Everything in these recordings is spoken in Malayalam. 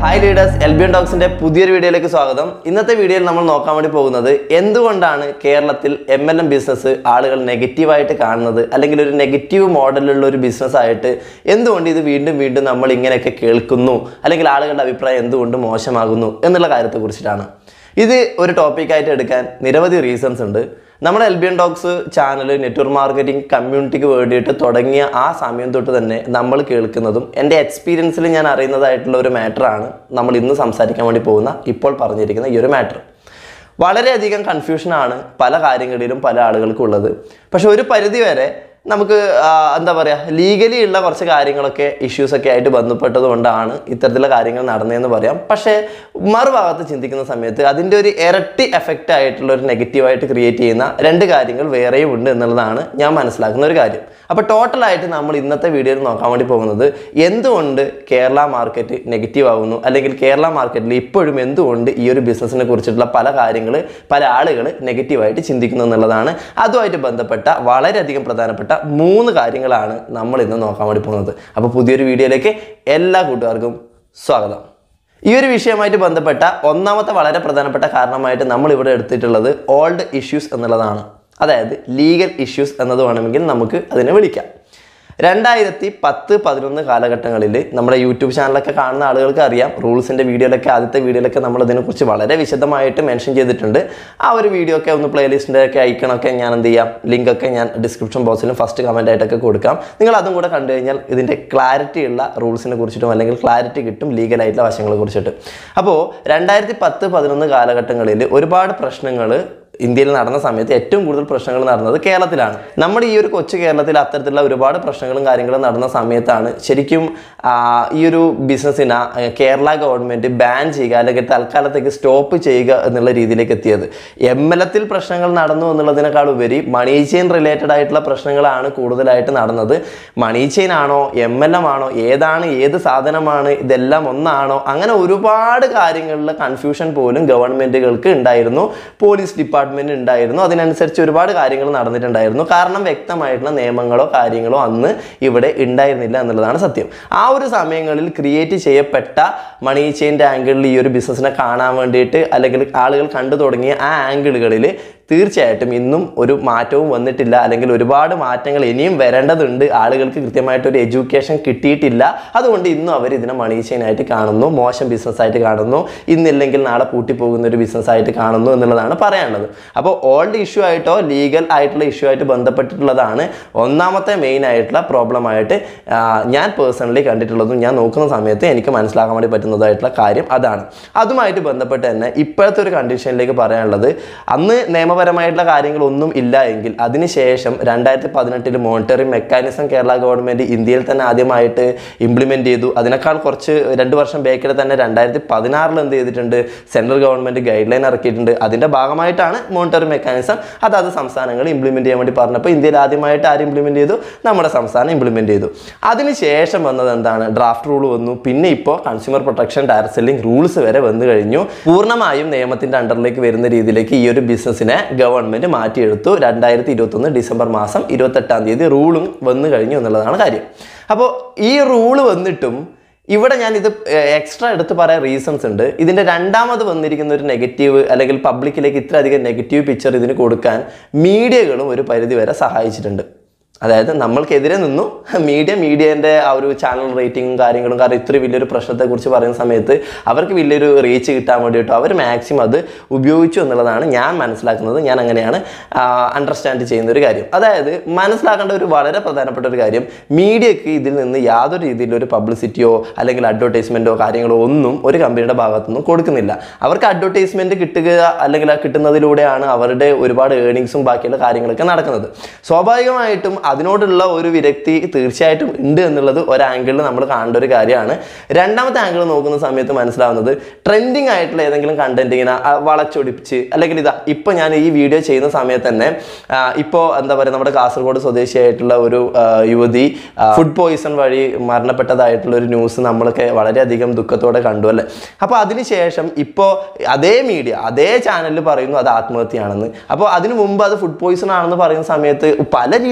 ഹായ് ലീഡേഴ്സ് എൽബിയൻ ഡോക്സിന്റെ പുതിയൊരു വീഡിയോയിലേക്ക് സ്വാഗതം ഇന്നത്തെ വീഡിയോയിൽ നമ്മൾ നോക്കാൻ വേണ്ടി പോകുന്നത് എന്തുകൊണ്ടാണ് കേരളത്തിൽ എം എൽ എം ബിസിനസ് ആളുകൾ നെഗറ്റീവായിട്ട് കാണുന്നത് അല്ലെങ്കിൽ ഒരു നെഗറ്റീവ് മോഡലുള്ള ഒരു ബിസിനസ് ആയിട്ട് എന്തുകൊണ്ട് ഇത് വീണ്ടും വീണ്ടും നമ്മൾ ഇങ്ങനെയൊക്കെ കേൾക്കുന്നു അല്ലെങ്കിൽ ആളുകളുടെ അഭിപ്രായം എന്തുകൊണ്ട് മോശമാകുന്നു എന്നുള്ള കാര്യത്തെ കുറിച്ചിട്ടാണ് ഇത് ഒരു ടോപ്പിക്കായിട്ട് എടുക്കാൻ നിരവധി റീസൺസ് ഉണ്ട് നമ്മുടെ LBN talks channel network marketing കമ്മ്യൂണിറ്റിക്ക് വേണ്ടിയിട്ട് തുടങ്ങിയ ആ സമയം തൊട്ട് തന്നെ നമ്മൾ കേൾക്കുന്നതും എൻ്റെ എക്സ്പീരിയൻസിൽ ഞാൻ അറിയുന്നതായിട്ടുള്ള ഒരു മാറ്ററാണ് നമ്മൾ ഇന്ന് സംസാരിക്കാൻ വേണ്ടി പോകുന്ന ഇപ്പോൾ പറഞ്ഞിരിക്കുന്ന ഈ ഒരു മാറ്റർ വളരെയധികം കൺഫ്യൂഷനാണ് പല കാര്യങ്ങളിലും പല ആളുകൾക്കും ഉള്ളത് പക്ഷെ ഒരു പരിധി വരെ നമുക്ക് ആ, എന്താ പറയുക ലീഗലി ഉള്ള കുറച്ച് കാര്യങ്ങളൊക്കെ ഇഷ്യൂസ് ഒക്കെ ആയിട്ട് ബന്ധപ്പെട്ടത് കൊണ്ടാണ് ഇത്തരത്തിലുള്ള കാര്യങ്ങൾ നടന്നതെന്ന് പറയാം പക്ഷേ മറുഭാഗത്ത് ചിന്തിക്കുന്ന സമയത്ത് അതിൻ്റെ ഒരു ഇരട്ടി എഫക്റ്റ് ആയിട്ടുള്ള ഒരു നെഗറ്റീവായിട്ട് ക്രിയേറ്റ് ചെയ്യുന്ന രണ്ട് കാര്യങ്ങൾ വേറെയും ഉണ്ട് എന്നുള്ളതാണ് ഞാൻ മനസ്സിലാക്കുന്ന ഒരു കാര്യം അപ്പോൾ ടോട്ടലായിട്ട് നമ്മൾ ഇന്നത്തെ വീഡിയോയിൽ നോക്കാൻ വേണ്ടി പോകുന്നത് എന്തുകൊണ്ട് കേരള മാർക്കറ്റ് നെഗറ്റീവ് ആകുന്നു അല്ലെങ്കിൽ കേരള മാർക്കറ്റിൽ ഇപ്പോഴും എന്തുകൊണ്ട് ഈ ഒരു ബിസിനസ്സിനെ കുറിച്ചിട്ടുള്ള പല കാര്യങ്ങൾ പല ആളുകൾ നെഗറ്റീവായിട്ട് ചിന്തിക്കുന്നു എന്നുള്ളതാണ് അതുമായിട്ട് ബന്ധപ്പെട്ട വളരെയധികം പ്രധാനപ്പെട്ട മൂന്ന് കാര്യങ്ങളാണ് നമ്മൾ ഇന്ന് നോക്കാൻ വേണ്ടി പോകുന്നത് അപ്പോൾ പുതിയൊരു വീഡിയോയിലേക്ക് എല്ലാ കൂട്ടുകാർക്കും സ്വാഗതം ഈ ഒരു വിഷയമായിട്ട് ബന്ധപ്പെട്ട ഒന്നാമത്തെ വളരെ പ്രധാനപ്പെട്ട കാരണമായിട്ട് നമ്മൾ ഇവിടെ എടുത്തിട്ടുള്ളത് ഓൾഡ് ഇഷ്യൂസ് എന്നുള്ളതാണ് അതായത് ലീഗൽ ഇഷ്യൂസ് എന്നത് വേണമെങ്കിൽ നമുക്ക് അതിനെ വിളിക്കാം രണ്ടായിരത്തി പത്ത് പതിനൊന്ന് കാലഘട്ടങ്ങളിൽ നമ്മുടെ യൂട്യൂബ് ചാനലൊക്കെ കാണുന്ന ആളുകൾക്ക് അറിയാം റൂൾസിൻ്റെ വീഡിയോയിലൊക്കെ ആദ്യത്തെ വീഡിയോയിലൊക്കെ നമ്മൾ ഇതിനെക്കുറിച്ച് വളരെ വിശദമായിട്ട് മെൻഷൻ ചെയ്തിട്ടുണ്ട് ആ ഒരു വീഡിയോ ഒക്കെ ഒന്ന് പ്ലേലിസ്റ്റിൻ്റെ ഒക്കെ ഐക്കണൊക്കെ ഞാൻ എന്ത് ചെയ്യാം ലിങ്ക് ഒക്കെ ഞാൻ ഡിസ്ക്രിപ്ഷൻ ബോക്സിലും ഫസ്റ്റ് കമൻ്റ് ആയിട്ടൊക്കെ കൊടുക്കാം നിങ്ങൾ അതും കൂടെ കണ്ടു കഴിഞ്ഞാൽ ഇതിൻ്റെ ക്ലാരിറ്റി ഉള്ള റൂൾസിനെ കുറിച്ചിട്ടും അല്ലെങ്കിൽ ക്ലാരിറ്റി കിട്ടും ലീഗലായിട്ടുള്ള വശങ്ങളെ കുറിച്ചിട്ട് അപ്പോൾ രണ്ടായിരത്തി പത്ത് പതിനൊന്ന് കാലഘട്ടങ്ങളിൽ ഒരുപാട് പ്രശ്നങ്ങൾ ഇന്ത്യയിൽ നടന്ന സമയത്ത് ഏറ്റവും കൂടുതൽ പ്രശ്നങ്ങൾ നടന്നത് കേരളത്തിലാണ് നമ്മുടെ ഈ ഒരു കൊച്ചു കേരളത്തിൽ അത്തരത്തിലുള്ള ഒരുപാട് പ്രശ്നങ്ങളും കാര്യങ്ങളും നടന്ന സമയത്താണ് ശരിക്കും ആ, ഈ ഒരു ബിസിനസ്സിനെ കേരള ഗവൺമെൻറ് ബാൻ ചെയ്യുക അല്ലെങ്കിൽ തൽക്കാലത്തേക്ക് സ്റ്റോപ്പ് ചെയ്യുക എന്നുള്ള രീതിയിലേക്ക് എത്തിയത് എം എൽ എത്തിൽ പ്രശ്നങ്ങൾ നടന്നു എന്നുള്ളതിനേക്കാൾ ഉപരി മണി ചെയിൻ റിലേറ്റഡ് ആയിട്ടുള്ള പ്രശ്നങ്ങളാണ് കൂടുതലായിട്ട് നടന്നത് മണി ചെയിൻ ആണോ എം എൽ എം ആണോ ഏതാണ് ഏത് സാധനമാണ് ഇതെല്ലാം ഒന്നാണോ അങ്ങനെ ഒരുപാട് കാര്യങ്ങളിലെ കൺഫ്യൂഷൻ പോലും ഗവൺമെൻറ്റുകൾക്ക് ഉണ്ടായിരുന്നു പോലീസ് ഡിപ്പാർട്ട്മെന്റ് ഉണ്ടായിരുന്നു അതിനനുസരിച്ച് ഒരുപാട് കാര്യങ്ങൾ നടന്നിട്ടുണ്ടായിരുന്നു കാരണം വ്യക്തമായിട്ടുള്ള നിയമങ്ങളോ കാര്യങ്ങളോ അന്ന് ഇവിടെ ഉണ്ടായിരുന്നില്ല എന്നുള്ളതാണ് സത്യം ആ ഒരു സമയങ്ങളിൽ ക്രിയേറ്റ് ചെയ്യപ്പെട്ട മണി ചെയിൻ്റെ ആംഗിളിൽ ഈ ഒരു ബിസിനസ്സിനെ കാണാൻ വേണ്ടിയിട്ട് അല്ലെങ്കിൽ ആളുകൾ കണ്ടു തുടങ്ങിയ ആ ആംഗിളുകളിൽ തീർച്ചയായിട്ടും ഇന്നും ഒരു മാറ്റവും വന്നിട്ടില്ല അല്ലെങ്കിൽ ഒരുപാട് മാറ്റങ്ങൾ ഇനിയും വരേണ്ടതുണ്ട് ആളുകൾക്ക് കൃത്യമായിട്ട് ഒരു എഡ്യൂക്കേഷൻ കിട്ടിയിട്ടില്ല അതുകൊണ്ട് ഇന്നും അവർ ഇതിനെ മണി ചെയിൻ ആയിട്ട് കാണുന്നു മോശം ബിസിനസ് ആയിട്ട് കാണുന്നു ഇന്നില്ലെങ്കിൽ നാളെ പൂട്ടിപ്പോകുന്ന ഒരു ബിസിനസ് ആയിട്ട് കാണുന്നു എന്നുള്ളതാണ് പറയാനുള്ളത് അപ്പോൾ ഓൾഡ് ഇഷ്യൂ ആയിട്ടോ ലീഗൽ ആയിട്ടുള്ള ഇഷ്യൂ ആയിട്ട് ബന്ധപ്പെട്ടിട്ടുള്ളതാണ് ഒന്നാമത്തെ മെയിൻ ആയിട്ടുള്ള പ്രോബ്ലം ആയിട്ട് ആ, ഞാൻ പേഴ്സണലി കണ്ടിട്ടുള്ളതും ഞാൻ നോക്കുന്ന സമയത്ത് എനിക്ക് മനസ്സിലാക്കാൻ വേണ്ടി പറ്റുന്നതായിട്ടുള്ള കാര്യം അതാണ് അതുമായിട്ട് ബന്ധപ്പെട്ട് തന്നെ ഇപ്പോഴത്തെ ഒരു കണ്ടീഷനിലേക്ക് പറയാനുള്ളത് അന്ന് നിയമപരമായിട്ടുള്ള കാര്യങ്ങളൊന്നും ഇല്ല എങ്കിൽ അതിനുശേഷം രണ്ടായിരത്തി പതിനെട്ടിൽ മോണിറ്ററി മെക്കാനിസം കേരള ഗവൺമെൻറ് ഇന്ത്യയിൽ തന്നെ ആദ്യമായിട്ട് ഇംപ്ലിമെൻറ്റ് ചെയ്തു അതിനേക്കാൾ കുറച്ച് രണ്ട് വർഷം ബേക്കിൽ തന്നെ രണ്ടായിരത്തി പതിനാറിൽ എന്ത് ചെയ്തിട്ടുണ്ട് സെൻട്രൽ ഗവൺമെൻറ് ഗൈഡ് ലൈൻ ഇറക്കിയിട്ടുണ്ട് അതിൻ്റെ ഭാഗമായിട്ടാണ് മോണിറ്ററി മെക്കാനിസം അതാത് സംസ്ഥാനങ്ങൾ ഇംപ്ലിമെൻറ്റ് ചെയ്യാൻ വേണ്ടി പറഞ്ഞപ്പോൾ ഇന്ത്യയിൽ ആദ്യമായിട്ട് ആര് ഇംപ്ലിമെൻറ്റ് ചെയ്തു നമ്മുടെ സംസ്ഥാനം ഇംപ്ലിമെൻറ്റ് ചെയ്തു അതിനുശേഷം വന്നത് എന്താണ് ഡ്രാഫ്റ്റ് റൂൾ വന്നു പിന്നെ ഇപ്പോൾ consumer protection direct selling rules വരെ വന്നു കഴിഞ്ഞു പൂർണ്ണമായും നിയമത്തിൻ്റെ അണ്ടറിലേക്ക് വരുന്ന രീതിയിലേക്ക് ഈ ഒരു ബിസിനസ്സിനെ ഗവൺമെൻറ് മാറ്റിയെടുത്തു രണ്ടായിരത്തി ഇരുപത്തൊന്ന് ഡിസംബർ മാസം ഇരുപത്തെട്ടാം തീയതി റൂളും വന്നു കഴിഞ്ഞു എന്നുള്ളതാണ് കാര്യം അപ്പോൾ ഈ റൂള് വന്നിട്ടും ഇവിടെ ഞാൻ ഇത് എക്സ്ട്രാ എടുത്ത് പറയാൻ റീസൺസ് ഉണ്ട് ഇതിൻ്റെ രണ്ടാമത് വന്നിരിക്കുന്ന ഒരു നെഗറ്റീവ് അല്ലെങ്കിൽ പബ്ലിക്കിലേക്ക് ഇത്ര അധികം നെഗറ്റീവ് പിക്ചർ ഇതിന് കൊടുക്കാൻ മീഡിയകളും ഒരു പരിധി വരെ സഹായിച്ചിട്ടുണ്ട് അതായത് നമ്മൾക്കെതിരെ നിന്നു മീഡിയ മീഡിയേൻ്റെ ആ ഒരു ചാനൽ റേറ്റിംഗും കാര്യങ്ങളും കാരണം ഇത്ര വലിയൊരു പ്രശ്നത്തെക്കുറിച്ച് പറയുന്ന സമയത്ത് അവർക്ക് വലിയൊരു റീച്ച് കിട്ടാൻ വേണ്ടിയിട്ടോ അവർ മാക്സിമം അത് ഉപയോഗിച്ചു എന്നുള്ളതാണ് ഞാൻ മനസ്സിലാക്കുന്നത് ഞാൻ അങ്ങനെയാണ് അണ്ടർസ്റ്റാൻഡ് ചെയ്യുന്ന ഒരു കാര്യം അതായത് മനസ്സിലാക്കേണ്ട ഒരു വളരെ പ്രധാനപ്പെട്ട ഒരു കാര്യം മീഡിയക്ക് ഇതിൽ നിന്ന് യാതൊരു രീതിയിലൊരു പബ്ലിസിറ്റിയോ അല്ലെങ്കിൽ അഡ്വർടൈസ്മെൻറ്റോ കാര്യങ്ങളോ ഒന്നും ഒരു കമ്പനിയുടെ ഭാഗത്തുനിന്നും കൊടുക്കുന്നില്ല അവർക്ക് അഡ്വർടൈസ്മെൻറ്റ് കിട്ടുക അല്ലെങ്കിൽ ആ കിട്ടുന്നതിലൂടെയാണ് അവരുടെ ഒരുപാട് ഏണിങ്സും ബാക്കിയുള്ള കാര്യങ്ങളൊക്കെ നടക്കുന്നത് സ്വാഭാവികമായിട്ടും അതിനോടുള്ള ഒരു വിരക്തി തീർച്ചയായിട്ടും ഉണ്ട് എന്നുള്ളത് ഒരു ആംഗിളിൽ നമ്മൾ കാണേണ്ട ഒരു കാര്യമാണ് രണ്ടാമത്തെ ആംഗിൾ നോക്കുന്ന സമയത്ത് മനസ്സിലാവുന്നത് ട്രെൻഡിങ് ആയിട്ടുള്ള ഏതെങ്കിലും കണ്ടന്റ് ഇങ്ങനെ ആ, വളച്ചൊടിപ്പിച്ച് അല്ലെങ്കിൽ ഇതാ ഇപ്പൊ ഞാൻ ഈ വീഡിയോ ചെയ്യുന്ന സമയത്ത് തന്നെ ആ, ഇപ്പോ എന്താ പറയുക നമ്മുടെ കാസർഗോഡ് സ്വദേശിയായിട്ടുള്ള ഒരു ആ, യുവതി ഫുഡ് പോയിസൺ വഴി മരണപ്പെട്ടതായിട്ടുള്ള ഒരു ന്യൂസ് നമ്മളൊക്കെ വളരെയധികം ദുഃഖത്തോടെ കണ്ടു അല്ലേ അപ്പോൾ അതിനുശേഷം ഇപ്പോൾ അതേ മീഡിയ അതേ ചാനലിൽ പറയുന്നു അത് ആത്മഹത്യയാണെന്ന് അപ്പോൾ അതിനു മുമ്പ് അത് ഫുഡ് പോയിസൺ ആണെന്ന് പറയുന്ന സമയത്ത് പല രീതിയിലെ തെളിവുകൾ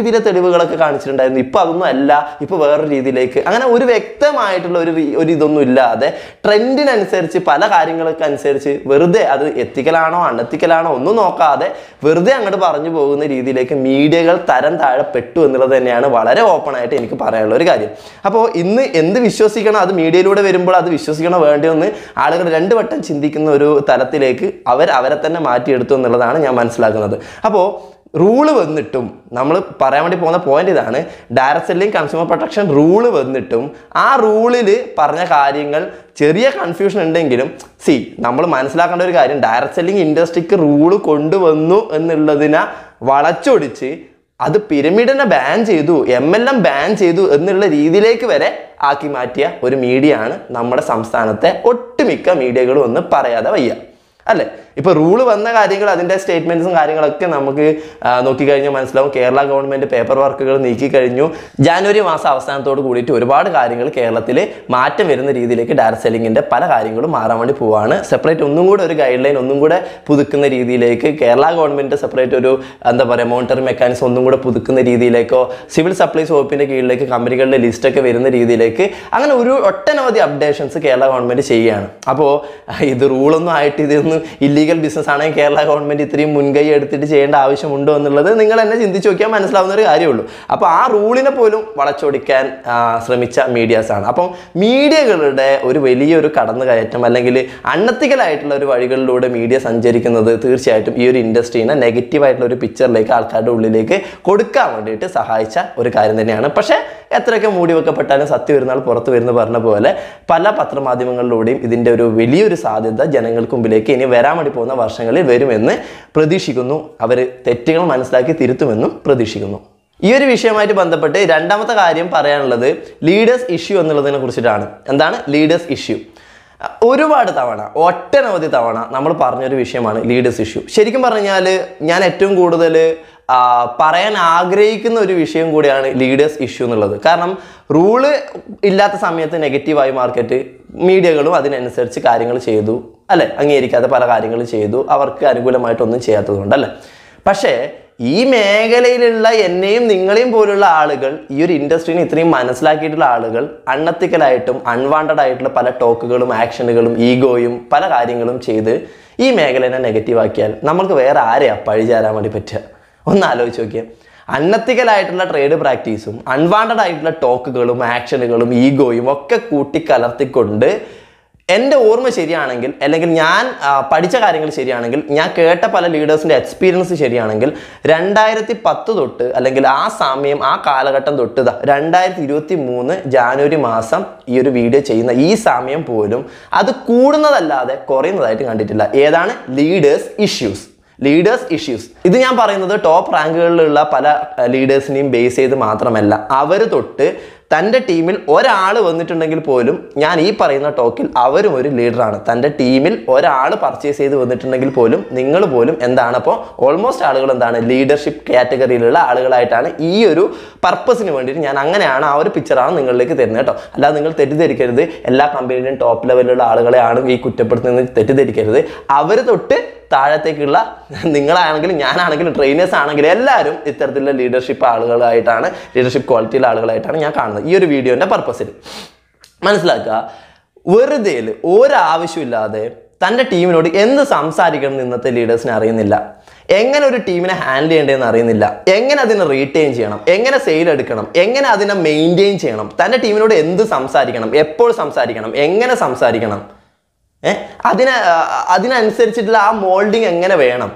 തെളിവുകളൊക്കെ കാണിച്ചിട്ടുണ്ടായിരുന്നു ഇപ്പൊ അതൊന്നും അല്ല ഇപ്പൊ വേറൊരു രീതിയിലേക്ക് അങ്ങനെ ഒരു വ്യക്തമായിട്ടുള്ള ഒരു രീ- ഒരു ഇതൊന്നും ഇല്ലാതെ ട്രെൻഡിനനുസരിച്ച് പല കാര്യങ്ങളൊക്കെ അനുസരിച്ച് വെറുതെ അത് എത്തിക്കലാണോ അണെത്തിക്കലാണോ ഒന്നും നോക്കാതെ വെറുതെ അങ്ങോട്ട് പറഞ്ഞു പോകുന്ന രീതിയിലേക്ക് മീഡിയകൾ തരം താഴെ പെട്ടു എന്നുള്ളത് തന്നെയാണ് വളരെ ഓപ്പൺ ആയിട്ട് എനിക്ക് പറയാനുള്ള ഒരു കാര്യം അപ്പോൾ ഇന്ന് എന്ത് വിശ്വസിക്കണം അത് മീഡിയയിലൂടെ വരുമ്പോൾ അത് വിശ്വസിക്കണോ വേണ്ടയോ എന്ന് ആളുകൾ രണ്ട് വട്ടം ചിന്തിക്കുന്ന ഒരു തലത്തിലേക്ക് അവർ അവരെ തന്നെ മാറ്റിയെടുത്തു എന്നുള്ളതാണ് ഞാൻ മനസ്സിലാക്കുന്നത് അപ്പോൾ റൂള് വന്നിട്ടും നമ്മൾ പറയാൻ വേണ്ടി പോകുന്ന പോയിന്റ് ഇതാണ് direct selling consumer protection rule വന്നിട്ടും ആ റൂളിൽ പറഞ്ഞ കാര്യങ്ങൾ ചെറിയ കൺഫ്യൂഷൻ ഉണ്ടെങ്കിലും സി നമ്മൾ മനസ്സിലാക്കേണ്ട ഒരു കാര്യം ഡയറക്ട് സെല്ലിംഗ് ഇൻഡസ്ട്രിക്ക് റൂള് കൊണ്ടുവന്നു എന്നുള്ളതിനെ വളച്ചൊടിച്ച് അത് പിരമിഡിനെ ബാൻ ചെയ്തു എം എൽ എം ബാൻ ചെയ്തു എന്നുള്ള രീതിയിലേക്ക് വരെ ആക്കി മാറ്റിയ ഒരു മീഡിയ ആണ് നമ്മുടെ സംസ്ഥാനത്തെ ഒട്ടുമിക്ക മീഡിയകളും ഒന്ന് പറയാതെ വയ്യ അല്ലേ ഇപ്പൊ റൂള് വന്ന കാര്യങ്ങൾ അതിന്റെ സ്റ്റേറ്റ്മെന്റ്സും കാര്യങ്ങളൊക്കെ നമുക്ക് ആ, നോക്കിക്കഴിഞ്ഞാൽ മനസ്സിലാവും കേരള ഗവൺമെന്റ് പേപ്പർ വർക്കുകൾ നീക്കി കഴിഞ്ഞു ജാനുവരി മാസം അവസാനത്തോട് കൂടിയിട്ട് ഒരുപാട് കാര്യങ്ങൾ കേരളത്തിൽ മാറ്റം വരുന്ന രീതിയിലേക്ക് ഡയറക്ട് സെല്ലിങ്ങിന്റെ പല കാര്യങ്ങളും മാറാൻ വേണ്ടി പോവാണ് സെപ്പറേറ്റ് ഒന്നും കൂടെ ഒരു ഗൈഡ് ലൈൻ ഒന്നും കൂടെ പുതുക്കുന്ന രീതിയിലേക്ക് കേരള ഗവൺമെന്റ് സെപ്പറേറ്റ് ഒരു എന്താ പറയുക മോണിറ്ററിംഗ് മെക്കാനിസം ഒന്നും കൂടെ പുതുക്കുന്ന രീതിയിലേക്കോ സിവിൽ സപ്ലൈസ് വകുപ്പിന്റെ കീഴിലേക്ക് കമ്പനികളുടെ ലിസ്റ്റൊക്കെ വരുന്ന രീതിയിലേക്ക് അങ്ങനെ ഒരു ഒട്ടനവധി അപ്ഡേഷൻസ് കേരള ഗവൺമെന്റ് ചെയ്യുകയാണ് അപ്പോൾ ഇത് റൂളൊന്നും ആയിട്ട് ഇതൊന്നും ഇല്ലീഗൽ ബിസിനസ് ആണെങ്കിൽ കേരള ഗവൺമെന്റ് ഇത്രയും മുൻകൈ എടുത്തിട്ട് ചെയ്യേണ്ട ആവശ്യമുണ്ടോ എന്നുള്ളത് നിങ്ങൾ തന്നെ ചിന്തിച്ച് നോക്കിയാൽ മനസ്സിലാവുന്ന ഒരു കാര്യമുള്ളൂ അപ്പോൾ ആ റൂളിനെ പോലും വളച്ചൊടിക്കാൻ ആ, ശ്രമിച്ച മീഡിയാസ് ആണ് അപ്പം മീഡിയകളുടെ ഒരു വലിയൊരു കടന്നുകയറ്റം അല്ലെങ്കിൽ അണ്ണത്തിക്കലായിട്ടുള്ള ഒരു വഴികളിലൂടെ മീഡിയ സഞ്ചരിക്കുന്നത് തീർച്ചയായിട്ടും ഈ ഒരു ഇൻഡസ്ട്രീനെ നെഗറ്റീവായിട്ടുള്ള ഒരു പിക്ചറിലേക്ക് ആൾക്കാരുടെ ഉള്ളിലേക്ക് കൊടുക്കാൻ വേണ്ടിയിട്ട് സഹായിച്ച ഒരു കാര്യം തന്നെയാണ് പക്ഷേ എത്രയൊക്കെ മൂടി വെക്കപ്പെട്ടാലും സത്യം ഒരു നാൾ പുറത്ത് വരുന്ന പറഞ്ഞ പോലെ പല പത്രമാധ്യമങ്ങളിലൂടെയും ഇതിൻ്റെ ഒരു വലിയൊരു സാധ്യത ജനങ്ങൾക്ക് മുമ്പിലേക്ക് ഇനി വരാൻ വേണ്ടി പോകുന്ന വർഷങ്ങളിൽ വരുമെന്ന് പ്രതീക്ഷിക്കുന്നു അവർ തെറ്റുകൾ മനസ്സിലാക്കി തിരുത്തുമെന്നും പ്രതീക്ഷിക്കുന്നു ഈ ഒരു വിഷയവുമായിട്ട് ബന്ധപ്പെട്ട് രണ്ടാമത്തെ കാര്യം പറയാനുള്ളത് ലീഡേഴ്സ് ഇഷ്യൂ എന്നുള്ളതിനെ കുറിച്ചിട്ടാണ് എന്താണ് ലീഡേഴ്സ് ഇഷ്യൂ ഒരുപാട് തവണ ഒട്ടനവധി തവണ നമ്മൾ പറഞ്ഞൊരു വിഷയമാണ് ലീഡേഴ്സ് ഇഷ്യൂ ശരിക്കും പറഞ്ഞാൽ ഞാൻ ഏറ്റവും കൂടുതൽ ആ, പറയാൻ ആഗ്രഹിക്കുന്ന ഒരു വിഷയം കൂടിയാണ് ലീഡേഴ്സ് ഇഷ്യൂ എന്നുള്ളത് കാരണം റൂള് ഇല്ലാത്ത സമയത്ത് നെഗറ്റീവായി മാർക്കറ്റ് മീഡിയകളും അതിനനുസരിച്ച് കാര്യങ്ങൾ ചെയ്തു അല്ലെ അംഗീകരിക്കാത്ത പല കാര്യങ്ങളും ചെയ്തു അവർക്ക് അനുകൂലമായിട്ടൊന്നും ചെയ്യാത്തത് കൊണ്ട് അല്ലേ പക്ഷേ ഈ മേഖലയിലുള്ള എന്നെയും നിങ്ങളെയും പോലുള്ള ആളുകൾ ഈ ഒരു ഇൻഡസ്ട്രീനെ ഇത്രയും മനസ്സിലാക്കിയിട്ടുള്ള ആളുകൾ അൺഎത്തിക്കലായിട്ടും അൺവാണ്ടഡ് ആയിട്ടുള്ള പല ടോക്കുകളും ആക്ഷനുകളും ഈഗോയും പല കാര്യങ്ങളും ചെയ്ത് ഈ മേഖലനെ നെഗറ്റീവ് ആക്കിയാൽ നമുക്ക് വേറെ ആരെയാ പഴിചാരാൻ വേണ്ടി പറ്റുക ഒന്ന് ആലോചിച്ച് നോക്കിയാൽ അൺഎത്തിക്കലായിട്ടുള്ള ട്രേഡ് പ്രാക്ടീസും അൺവാണ്ടഡ് ആയിട്ടുള്ള ടോക്കുകളും ആക്ഷനുകളും ഈഗോയും ഒക്കെ കൂട്ടിക്കലർത്തിക്കൊണ്ട് എൻ്റെ ഓർമ്മ ശരിയാണെങ്കിൽ അല്ലെങ്കിൽ ഞാൻ ആ, പഠിച്ച കാര്യങ്ങൾ ശരിയാണെങ്കിൽ ഞാൻ കേട്ട പല ലീഡേഴ്സിൻ്റെ എക്സ്പീരിയൻസ് ശരിയാണെങ്കിൽ രണ്ടായിരത്തി പത്ത് തൊട്ട് അല്ലെങ്കിൽ ആ സമയം ആ കാലഘട്ടം തൊട്ട് ദാ രണ്ടായിരത്തി ഇരുപത്തി മൂന്ന് ജാനുവരി മാസം ഈ ഒരു വീഡിയോ ചെയ്യുന്ന ഈ സമയം പോലും അത് കൂടുന്നതല്ലാതെ കുറയുന്നതായിട്ട് കണ്ടിട്ടില്ല ഏതാണ് ലീഡേഴ്സ് ഇഷ്യൂസ് ലീഡേഴ്സ് ഇഷ്യൂസ് ഇത് ഞാൻ പറയുന്നത് ടോപ്പ് റാങ്കുകളിലുള്ള പല ലീഡേഴ്സിനെയും ബേസ് ചെയ്ത് മാത്രമല്ല അവർ തൊട്ട് തൻ്റെ ടീമിൽ ഒരാൾ വന്നിട്ടുണ്ടെങ്കിൽ പോലും ഞാൻ ഈ പറയുന്ന ടോക്കിൽ അവരും ഒരു ലീഡറാണ് തൻ്റെ ടീമിൽ ഒരാൾ പർച്ചേസ് ചെയ്ത് വന്നിട്ടുണ്ടെങ്കിൽ പോലും നിങ്ങൾ പോലും എന്താണ് അപ്പോൾ ഓൾമോസ്റ്റ് ആളുകൾ എന്താണ് ലീഡർഷിപ്പ് കാറ്റഗറിയിലുള്ള ആളുകളായിട്ടാണ് ഈ ഒരു പർപ്പസിന് വേണ്ടിയിട്ട് ഞാൻ അങ്ങനെയാണ് ആ ഒരു പിക്ചറാണ് നിങ്ങളിലേക്ക് തരുന്നത് കേട്ടോ അല്ലാതെ നിങ്ങൾ തെറ്റിദ്ധരിക്കരുത് എല്ലാ കമ്പനിയുടെയും ടോപ്പ് ലെവലിലുള്ള ആളുകളെയാണ് ഈ കുറ്റപ്പെടുത്തുന്നത് തെറ്റിദ്ധരിക്കരുത് അവർ തൊട്ട് താഴത്തേക്കുള്ള നിങ്ങളാണെങ്കിലും ഞാനാണെങ്കിലും ട്രെയിനേഴ്സ് ആണെങ്കിലും എല്ലാവരും ഇത്തരത്തിലുള്ള ലീഡർഷിപ്പ് ആളുകളായിട്ടാണ് ലീഡർഷിപ്പ് ക്വാളിറ്റിയുള്ള ആളുകളായിട്ടാണ് ഞാൻ കാണുന്നത് ഈ ഒരു വീഡിയോൻ്റെ പർപ്പസിൽ മനസ്സിലാക്കുക വെറുതെ ഒരാവശ്യമില്ലാതെ തൻ്റെ ടീമിനോട് എന്ത് സംസാരിക്കണം എന്ന് ഇന്നത്തെ ലീഡേഴ്സിനെ അറിയുന്നില്ല എങ്ങനെ ഒരു ടീമിനെ ഹാൻഡിൽ ചെയ്യേണ്ടതെന്ന് അറിയുന്നില്ല എങ്ങനെ അതിനെ റീറ്റെയിൻ ചെയ്യണം എങ്ങനെ സെയിൽ എടുക്കണം എങ്ങനെ അതിനെ മെയിൻറ്റെയിൻ ചെയ്യണം തൻ്റെ ടീമിനോട് എന്ത് സംസാരിക്കണം എപ്പോൾ സംസാരിക്കണം എങ്ങനെ സംസാരിക്കണം ഏഹ് അതിന് ആ, അതിനനുസരിച്ചിട്ടുള്ള ആ മോൾഡിങ് എങ്ങനെ വേണം